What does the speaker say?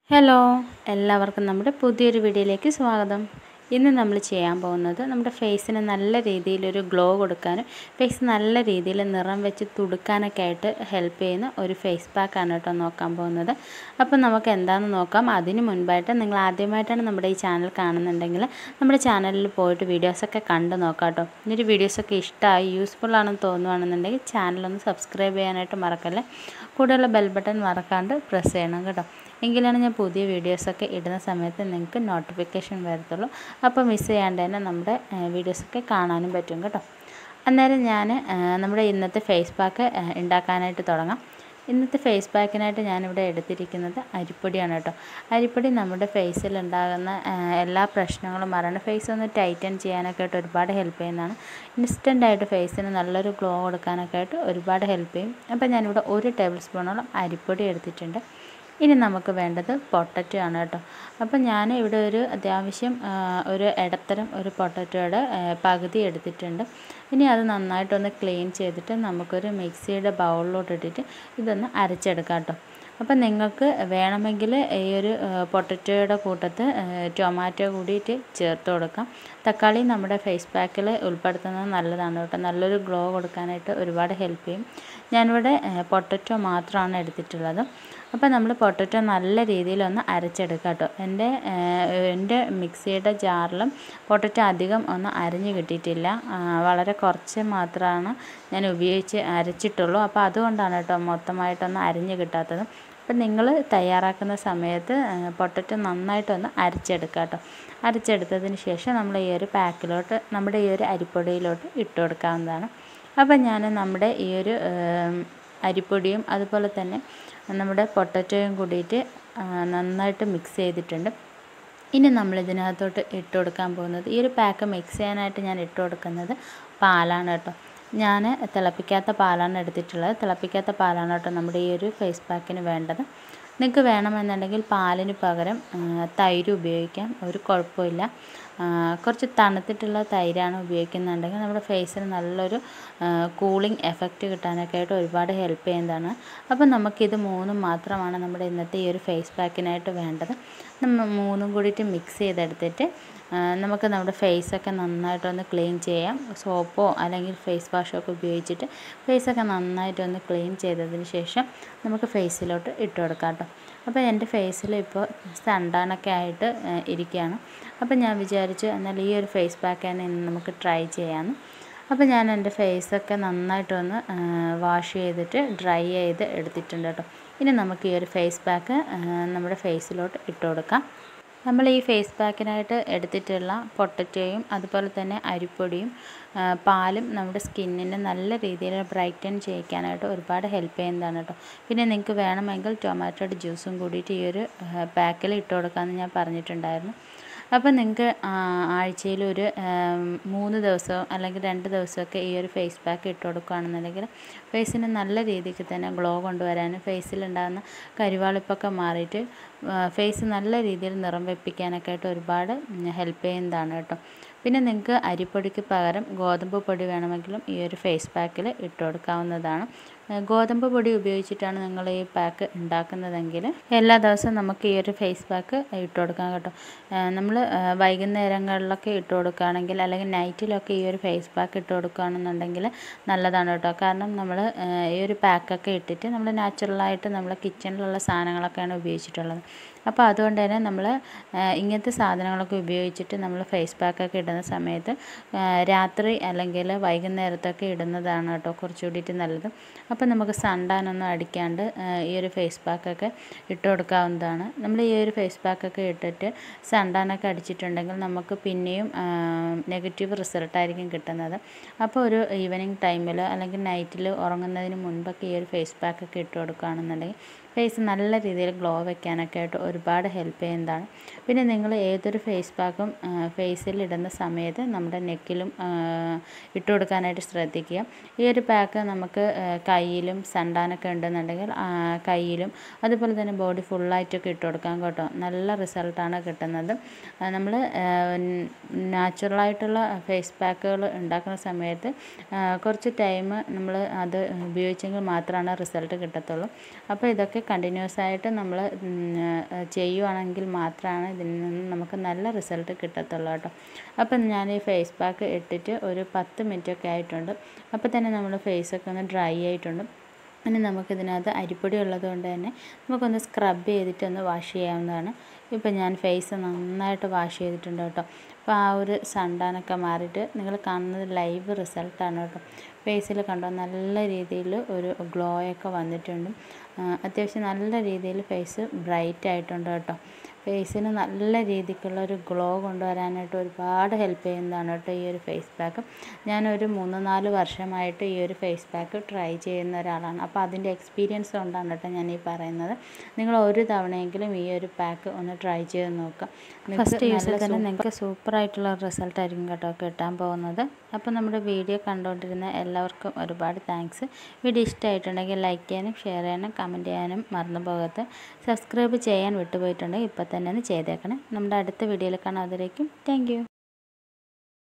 hello എല്ലാവർക്കും നമ്മുടെ പുതിയൊരു വീഡിയോയിലേക്ക് സ്വാഗതം ഇന്ന് നമ്മൾ ചെയ്യാൻ പോകുന്നത് നമ്മുടെ ഫേസിന് നല്ല രീതിയിലൊരു ഗ്ലോ കൊടുക്കാനും ഫേസ് നല്ല രീതിയിൽ നിറം വെച്ച് തുടുക്കാനൊക്കെ ആയിട്ട് ഹെൽപ്പ് ചെയ്യുന്ന ഒരു ഫേസ് പാക്കാണ് കേട്ടോ നോക്കാൻ പോകുന്നത് അപ്പം നമുക്ക് എന്താണെന്ന് നോക്കാം അതിന് മുൻപായിട്ട് നിങ്ങൾ ആദ്യമായിട്ടാണ് നമ്മുടെ ഈ ചാനൽ കാണുന്നുണ്ടെങ്കിൽ നമ്മുടെ ചാനലിൽ പോയിട്ട് വീഡിയോസൊക്കെ കണ്ട് നോക്കാം കേട്ടോ എന്നിട്ട് വീഡിയോസൊക്കെ ഇഷ്ടമായി യൂസ്ഫുൾ ആണെന്ന് തോന്നുകയാണെന്നുണ്ടെങ്കിൽ ചാനലൊന്ന് സബ്സ്ക്രൈബ് ചെയ്യാനായിട്ട് മറക്കല്ലേ കൂടെയുള്ള ബെൽ ബട്ടൺ മറക്കാണ്ട് പ്രസ് ചെയ്യണം കേട്ടോ എങ്കിലാണ് ഞാൻ പുതിയ വീഡിയോസൊക്കെ ഇടുന്ന സമയത്ത് നിങ്ങൾക്ക് നോട്ടിഫിക്കേഷൻ വരത്തുള്ളൂ അപ്പോൾ മിസ് ചെയ്യാണ്ട് തന്നെ നമ്മുടെ വീഡിയോസൊക്കെ കാണാനും പറ്റും കേട്ടോ അന്നേരം ഞാൻ നമ്മുടെ ഇന്നത്തെ ഫേസ് പാക്ക് ഉണ്ടാക്കാനായിട്ട് തുടങ്ങാം ഇന്നത്തെ ഫേസ് പാക്കിനായിട്ട് ഞാനിവിടെ എടുത്തിരിക്കുന്നത് അരിപ്പൊടിയാണ് കേട്ടോ അരിപ്പൊടി നമ്മുടെ ഫേസിൽ ഉണ്ടാകുന്ന എല്ലാ പ്രശ്നങ്ങളും മറന്ന് ഫേസ് ഒന്ന് ടൈറ്റൻ ചെയ്യാനൊക്കെ ആയിട്ട് ഒരുപാട് ഹെൽപ്പ് ചെയ്യുന്നതാണ് ഇൻസ്റ്റൻ്റായിട്ട് ഫേസിന് നല്ലൊരു ഗ്ലോ കൊടുക്കാനൊക്കെ ആയിട്ട് ഒരുപാട് ഹെൽപ്പ് ചെയ്യും അപ്പോൾ ഞാനിവിടെ ഒരു ടേബിൾ സ്പൂണോളം അരിപ്പൊടി എടുത്തിട്ടുണ്ട് ഇനി നമുക്ക് വേണ്ടത് പൊട്ടറ്റോ ആണ് കേട്ടോ അപ്പോൾ ഞാൻ ഇവിടെ ഒരു അത്യാവശ്യം ഒരു ഇടത്തരം ഒരു പൊട്ടറ്റോയുടെ പകുതി എടുത്തിട്ടുണ്ട് ഇനി അത് നന്നായിട്ടൊന്ന് ക്ലീൻ ചെയ്തിട്ട് നമുക്കൊരു മിക്സിയുടെ ബൗളിലോട്ട് ഇട്ടിട്ട് ഇതൊന്ന് അരച്ചെടുക്കാം കേട്ടോ അപ്പം നിങ്ങൾക്ക് വേണമെങ്കിൽ ഈ ഒരു പൊട്ടറ്റോയുടെ കൂട്ടത്ത് ടൊമാറ്റോ കൂടിയിട്ട് ചേർത്ത് കൊടുക്കാം തക്കാളി നമ്മുടെ ഫേസ് പാക്കിൽ ഉൾപ്പെടുത്തുന്നത് നല്ലതാണ് കേട്ടോ നല്ലൊരു ഗ്ലോ കൊടുക്കാനായിട്ട് ഒരുപാട് ഹെൽപ്പ് ചെയ്യും ഞാനിവിടെ പൊട്ടറ്റോ മാത്രമാണ് എടുത്തിട്ടുള്ളത് അപ്പോൾ നമ്മൾ പൊട്ടറ്റോ നല്ല രീതിയിലൊന്ന് അരച്ചെടുക്കാം കേട്ടോ എൻ്റെ എൻ്റെ മിക്സിയുടെ ജാറിലും പൊട്ടറ്റോ അധികം ഒന്നും അരിഞ്ഞ് കിട്ടിയിട്ടില്ല വളരെ കുറച്ച് മാത്രമാണ് ഞാൻ ഉപയോഗിച്ച് അരച്ചിട്ടുള്ളൂ അപ്പോൾ അതുകൊണ്ടാണ് കേട്ടോ മൊത്തമായിട്ടൊന്ന് അരിഞ്ഞ് കിട്ടാത്തത് അപ്പം നിങ്ങൾ തയ്യാറാക്കുന്ന സമയത്ത് പൊട്ടറ്റോ നന്നായിട്ടൊന്ന് അരച്ചെടുക്കുക കേട്ടോ അരച്ചെടുത്തതിന് ശേഷം നമ്മൾ ഈ ഒരു പാക്കിലോട്ട് നമ്മുടെ ഈ ഒരു അരിപ്പൊടിയിലോട്ട് ഇട്ട് കൊടുക്കാവുന്നതാണ് അപ്പം ഞാൻ നമ്മുടെ ഈ ഒരു അരിപ്പൊടിയും അതുപോലെ തന്നെ നമ്മുടെ പൊട്ടറ്റോയും കൂടിയിട്ട് നന്നായിട്ട് മിക്സ് ചെയ്തിട്ടുണ്ട് ഇനി നമ്മൾ ഇതിനകത്തോട്ട് ഇട്ട് കൊടുക്കാൻ പോകുന്നത് ഈ ഒരു പാക്ക് മിക്സ് ചെയ്യാനായിട്ട് ഞാൻ ഇട്ട് കൊടുക്കുന്നത് പാലാണ് കേട്ടോ ഞാൻ തിളപ്പിക്കാത്ത പാലാണ് എടുത്തിട്ടുള്ളത് തിളപ്പിക്കാത്ത പാലാണ് കേട്ടോ നമ്മുടെ ഈ ഒരു ഫേസ് പാക്കിന് വേണ്ടത് നിങ്ങൾക്ക് വേണമെന്നുണ്ടെങ്കിൽ പാലിന് പകരം തൈര് ഉപയോഗിക്കാം ഒരു കുഴപ്പമില്ല കുറച്ച് തണുത്തിട്ടുള്ള തൈരാണ് ഉപയോഗിക്കുന്നുണ്ടെങ്കിൽ നമ്മുടെ ഫേസിന് നല്ലൊരു കൂളിംഗ് എഫക്റ്റ് കിട്ടാനൊക്കെ ആയിട്ട് ഒരുപാട് ഹെൽപ്പ് ചെയ്യുന്നതാണ് അപ്പോൾ നമുക്കിത് മൂന്നും മാത്രമാണ് നമ്മുടെ ഇന്നത്തെ ഈ ഒരു ഫേസ് പാക്കിനായിട്ട് വേണ്ടത് നമ്മൾ മൂന്നും കൂടിയിട്ട് മിക്സ് ചെയ്തെടുത്തിട്ട് നമുക്ക് നമ്മുടെ ഫേസൊക്കെ നന്നായിട്ടൊന്ന് ക്ലീൻ ചെയ്യാം സോപ്പോ അല്ലെങ്കിൽ ഫേസ് വാഷോ ഒക്കെ ഉപയോഗിച്ചിട്ട് ഫേസൊക്കെ നന്നായിട്ടൊന്ന് ക്ലീൻ ചെയ്തതിന് ശേഷം നമുക്ക് ഫേസിലോട്ട് ഇട്ട് കൊടുക്കാം കേട്ടോ അപ്പോൾ എൻ്റെ ഫേസിൽ ഇപ്പോൾ സണ്ടാനൊക്കെ ആയിട്ട് ഇരിക്കുകയാണ് അപ്പോൾ ഞാൻ വിചാരിച്ചു എന്നാൽ ഈ ഒരു ഫേസ് പാക്ക് തന്നെ ഇന്ന് നമുക്ക് ട്രൈ ചെയ്യാമെന്ന് അപ്പോൾ ഞാൻ എൻ്റെ ഫേസൊക്കെ നന്നായിട്ടൊന്ന് വാഷ് ചെയ്തിട്ട് ഡ്രൈ ചെയ്ത് എടുത്തിട്ടുണ്ട് കേട്ടോ ഇനി നമുക്ക് ഈ ഒരു ഫേസ് പാക്ക് നമ്മുടെ ഫേസിലോട്ട് ഇട്ട് കൊടുക്കാം നമ്മൾ ഈ ഫേസ് പാക്കിനായിട്ട് എടുത്തിട്ടുള്ള പൊട്ടറ്റോയും അതുപോലെ തന്നെ അരിപ്പൊടിയും പാലും നമ്മുടെ സ്കിന്നിനെ നല്ല രീതിയിൽ ബ്രൈറ്റൻ ചെയ്യിക്കാനായിട്ട് ഒരുപാട് ഹെൽപ്പ് ചെയ്യുന്നതാണ് കേട്ടോ പിന്നെ നിങ്ങൾക്ക് വേണമെങ്കിൽ ടൊമാറ്റോയുടെ ജ്യൂസും കൂടിയിട്ട് ഈ ഒരു പാക്കിൽ ഇട്ട് കൊടുക്കാമെന്ന് ഞാൻ പറഞ്ഞിട്ടുണ്ടായിരുന്നു അപ്പോൾ നിങ്ങൾക്ക് ആഴ്ചയിൽ ഒരു മൂന്ന് ദിവസമോ അല്ലെങ്കിൽ രണ്ട് ദിവസമൊക്കെ ഈ ഒരു ഫേസ് പാക്ക് ഇട്ട് കൊടുക്കുകയാണെന്നുണ്ടെങ്കിൽ ഫേസിന് നല്ല രീതിക്ക് തന്നെ ഗ്ലോ കൊണ്ടുവരാനും ഫേസിലുണ്ടാകുന്ന കരിവാളിപ്പൊക്കെ മാറിയിട്ട് ഫേസ് നല്ല രീതിയിൽ നിറം വെപ്പിക്കാനൊക്കെ ആയിട്ട് ഒരുപാട് ഹെൽപ്പ് ചെയ്യുന്നതാണ് കേട്ടോ പിന്നെ നിങ്ങൾക്ക് അരിപ്പൊടിക്ക് പകരം ഗോതമ്പ് പൊടി വേണമെങ്കിലും ഈ ഒരു ഫേസ് പാക്കിൽ ഇട്ട് കൊടുക്കാവുന്നതാണ് ഗോതമ്പ് പൊടി ഉപയോഗിച്ചിട്ടാണ് നിങ്ങൾ ഈ പാക്ക് ഉണ്ടാക്കുന്നതെങ്കിൽ എല്ലാ ദിവസവും നമുക്ക് ഈ ഒരു ഫേസ് പാക്ക് ഇട്ട് കൊടുക്കാം കേട്ടോ നമ്മൾ വൈകുന്നേരങ്ങളിലൊക്കെ ഇട്ട് കൊടുക്കുകയാണെങ്കിൽ അല്ലെങ്കിൽ നൈറ്റിലൊക്കെ ഈ ഒരു ഫേസ് പാക്ക് ഇട്ട് കൊടുക്കുകയാണെന്നുണ്ടെങ്കിൽ നല്ലതാണ് കേട്ടോ കാരണം നമ്മൾ ഈ ഒരു പാക്കൊക്കെ ഇട്ടിട്ട് നമ്മൾ നാച്ചുറലായിട്ട് നമ്മൾ കിച്ചണിലുള്ള സാധനങ്ങളൊക്കെയാണ് ഉപയോഗിച്ചിട്ടുള്ളത് അപ്പോൾ അതുകൊണ്ട് തന്നെ നമ്മൾ ഇങ്ങനത്തെ സാധനങ്ങളൊക്കെ ഉപയോഗിച്ചിട്ട് നമ്മൾ ഫേസ് പാക്കൊക്കെ ഇടുന്ന സമയത്ത് രാത്രി അല്ലെങ്കിൽ വൈകുന്നേരത്തൊക്കെ ഇടുന്നതാണ് കേട്ടോ കുറച്ചുകൂടിയിട്ട് നല്ലത് അപ്പോൾ നമുക്ക് സണ്ടാനൊന്നും അടിക്കാണ്ട് ഈ ഒരു ഫേസ് പാക്കൊക്കെ ഇട്ട് കൊടുക്കാവുന്നതാണ് നമ്മൾ ഈ ഒരു ഫേസ് പാക്കൊക്കെ ഇട്ടിട്ട് സണ്ടാനൊക്കെ അടിച്ചിട്ടുണ്ടെങ്കിൽ നമുക്ക് പിന്നെയും നെഗറ്റീവ് റിസൾട്ടായിരിക്കും കിട്ടുന്നത് അപ്പോൾ ഒരു ഈവനിങ് ടൈമിൽ അല്ലെങ്കിൽ നൈറ്റിൽ ഉറങ്ങുന്നതിന് മുൻപൊക്കെ ഈ ഒരു ഫേസ് പാക്കൊക്കെ ഇട്ട് കൊടുക്കുകയാണെന്നുണ്ടെങ്കിൽ ഫേസ് നല്ല രീതിയിൽ ഗ്ലോ വെക്കാനൊക്കെ ആയിട്ട് ഒരുപാട് ഹെൽപ്പ് ചെയ്യുന്നതാണ് പിന്നെ നിങ്ങൾ ഏതൊരു ഫേസ് പാക്കും ഫേസിൽ ഇടുന്ന സമയത്ത് നമ്മുടെ നെക്കിലും ഇട്ട് കൊടുക്കാനായിട്ട് ശ്രദ്ധിക്കുക ഈ ഒരു പാക്ക് നമുക്ക് കയ്യിലും സണ്ടാനൊക്കെ ഉണ്ടെന്നുണ്ടെങ്കിൽ കയ്യിലും അതുപോലെ തന്നെ ബോഡി ഫുള്ളായിട്ടൊക്കെ ഇട്ട് കൊടുക്കാം കേട്ടോ നല്ല റിസൾട്ടാണ് കിട്ടുന്നത് നമ്മൾ നാച്ചുറലായിട്ടുള്ള ഫേസ് പാക്കുകൾ ഉണ്ടാക്കുന്ന സമയത്ത് കുറച്ച് ടൈം നമ്മൾ അത് ഉപയോഗിച്ചെങ്കിൽ മാത്രമാണ് റിസൾട്ട് കിട്ടത്തുള്ളൂ അപ്പോൾ ഇതൊക്കെ കണ്ടിന്യൂസ് ആയിട്ട് നമ്മൾ ചെയ്യുവാണെങ്കിൽ മാത്രമാണ് ഇതിൽ നിന്ന് നമുക്ക് നല്ല റിസൾട്ട് കിട്ടത്തുള്ളൂ കേട്ടോ അപ്പം ഞാൻ ഈ ഫേസ് പാക്ക് ഇട്ടിട്ട് ഒരു പത്ത് മിനിറ്റ് ഒക്കെ ആയിട്ടുണ്ട് അപ്പോൾ തന്നെ നമ്മുടെ ഫേസൊക്കെ ഒന്ന് ഡ്രൈ ആയിട്ടുണ്ട് ഇനി നമുക്കിതിനകത്ത് അരിപ്പൊടി ഉള്ളതുകൊണ്ട് തന്നെ നമുക്കൊന്ന് സ്ക്രബ് ചെയ്തിട്ടൊന്ന് വാഷ് ചെയ്യാവുന്നതാണ് ഇപ്പം ഞാൻ ഫേസ് നന്നായിട്ട് വാഷ് ചെയ്തിട്ടുണ്ട് കേട്ടോ അപ്പോൾ ആ ഒരു സണ്ടാനൊക്കെ മാറിയിട്ട് നിങ്ങൾ കാണുന്നത് ലൈവ് റിസൾട്ടാണ് കേട്ടോ ഫേസിൽ കണ്ടോ നല്ല രീതിയിൽ ഒരു ഗ്ലോ ഒക്കെ വന്നിട്ടുണ്ട് അത്യാവശ്യം നല്ല രീതിയിൽ ഫേസ് ബ്രൈറ്റ് ആയിട്ടുണ്ട് കേട്ടോ ഫേസിന് നല്ല രീതിക്കുള്ള ഒരു ഗ്ലോ കൊണ്ടുവരാനായിട്ട് ഒരുപാട് ഹെൽപ്പ് ചെയ്യുന്നതാണ് കേട്ടോ ഈ ഒരു ഫേസ് പാക്ക് ഞാനൊരു മൂന്ന് നാല് വർഷമായിട്ട് ഈ ഒരു ഫേസ് പാക്ക് ട്രൈ ചെയ്യുന്ന ഒരാളാണ് അപ്പോൾ അതിൻ്റെ എക്സ്പീരിയൻസ് കൊണ്ടാണ് കേട്ടോ ഞാൻ ഈ പറയുന്നത് നിങ്ങൾ ഒരു തവണയെങ്കിലും ഈ ഒരു പാക്ക് ഒന്ന് ട്രൈ ചെയ്ത് നോക്കുക ഫസ്റ്റ് യൂസിൽ തന്നെ നിങ്ങൾക്ക് സൂപ്പറായിട്ടുള്ള റിസൾട്ട് ആയിരിക്കും കേട്ടോ കിട്ടാൻ പോകുന്നത് അപ്പോൾ നമ്മുടെ വീഡിയോ കണ്ടുകൊണ്ടിരുന്ന എല്ലാവർക്കും ഒരുപാട് താങ്ക്സ് വീഡിയോ ഇഷ്ടമായിട്ടുണ്ടെങ്കിൽ ലൈക്ക് ചെയ്യാനും ഷെയർ ചെയ്യാനും കമൻറ്റ് ചെയ്യാനും മറന്നു പോകരുത് സബ്സ്ക്രൈബ് ചെയ്യാൻ വിട്ടുപോയിട്ടുണ്ടെങ്കിൽ ഇപ്പോൾ തന്നെ ഒന്ന് ചെയ്തേക്കണേ നമ്മുടെ അടുത്ത വീഡിയോയിൽ കാണാം അതിലേക്കും താങ്ക്